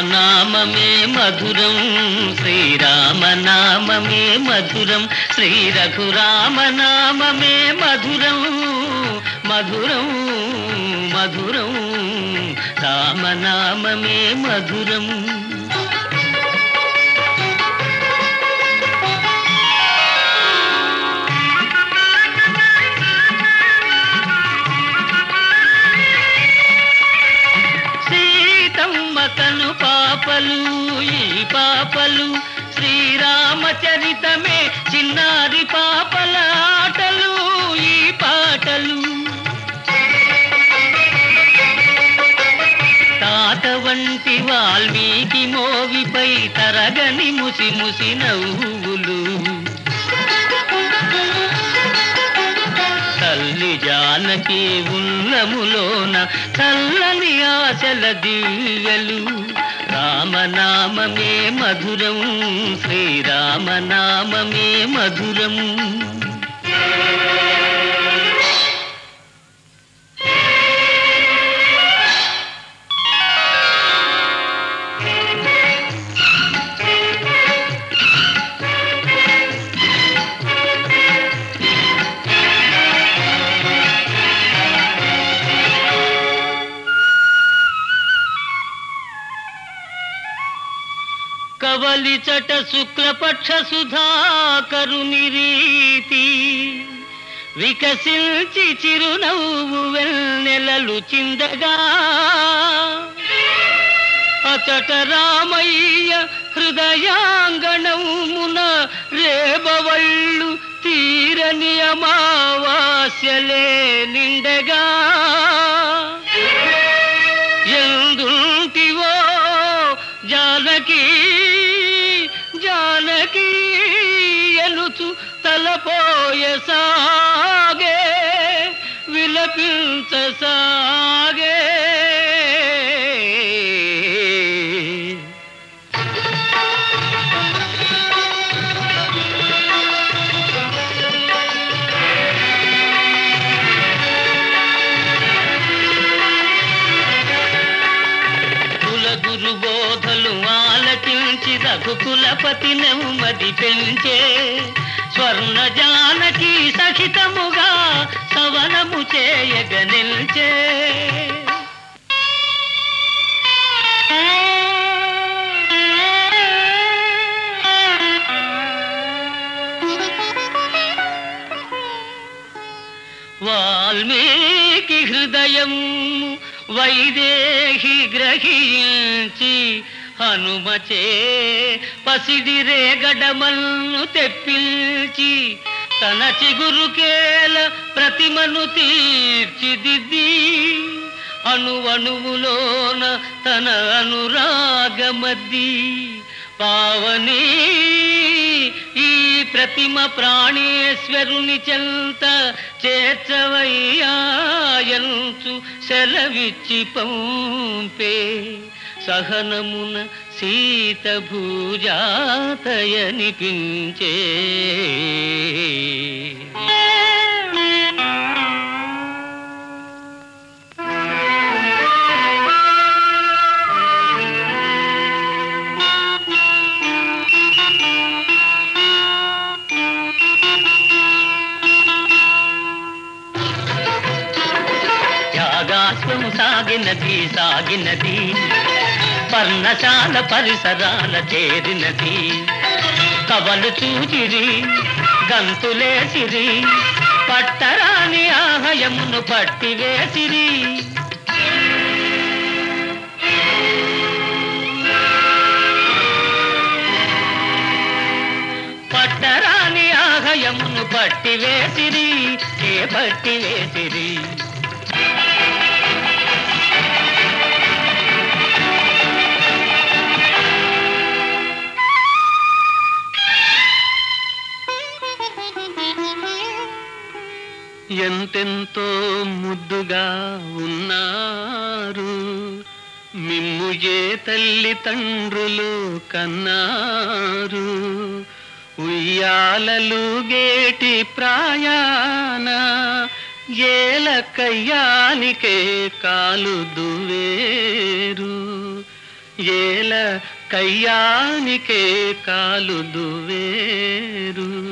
రామనామమే మధురం శ్రీరామనామమే మధురం శ్రీ రఘురామనామమే మధురం మధురం మధురం రామనామమే మధురం సీతమ్మ కను పాపలు ఈ పాపలు శ్రీరామచరితమే చిన్నారి పాపల ఆటలు ఈ పాటలు తాత వంటి వాల్మీకి మోవిపై తరగని ముసి ముసి నవ్వులు తల్లి జానకి ఉన్నములోన చల్లని ఆశల దివ్యలు రామనామమే మధురం శ్రీరామనామమే మధురం కవలిచట శుక్లపక్ష సుధాకరుని రీతి వికసించి చిరునవ్వు వెన్నెలలు చిందగా అచట రామయ్య హృదయాంగణమున రేబవళ్ళు తీరని అమావాస్యలే నిండగా ఎందుంటివో జానకి జానకి ఎలుచు తలపోయ సాగే విలపించ సాగే కుల గురు బోధలు ఆలకించి రఘుకులపతి నెమ్మది పెంచే స్వర్ణ జానకి సహితముగా సవనము చేయగ నిల్చే వాల్మీకి హృదయం వైదేహి గ్రహించి హనుమచే పసిడి రేగడమల్ను తెప్పించి తన చిగురుకేల ప్రతిమను తీర్చిదిద్ది అణువణువులోన తన అనురాగమద్ది పావని ఈ ప్రతిమ ప్రాణేశ్వరుని చెంత చేర్చవయ్యాయంచు సెలవిచ్చి పంపే సహనమున సీత భూజాతయనిపించే త్యాగాశ్వము సాగినది సాగినది పర్ణశాల పరిసరాల చేరినది కవలు చూచిరి గంతులేసిరి పట్టరాని ఆహయమును పట్టివేసిరి పట్టరాని ఆహయమును పట్టివేసిరి ఏ పట్టివేసిరి ఎంతెంతో ముద్దుగా ఉన్నారు మిమ్ము ఏ తల్లి తండ్రులు కన్నారు ఉయ్యాలలు గేటి ప్రాయాన ఏల కయ్యానికే కాలు దువేరు ఏల కయ్యానికే కాలు దువేరు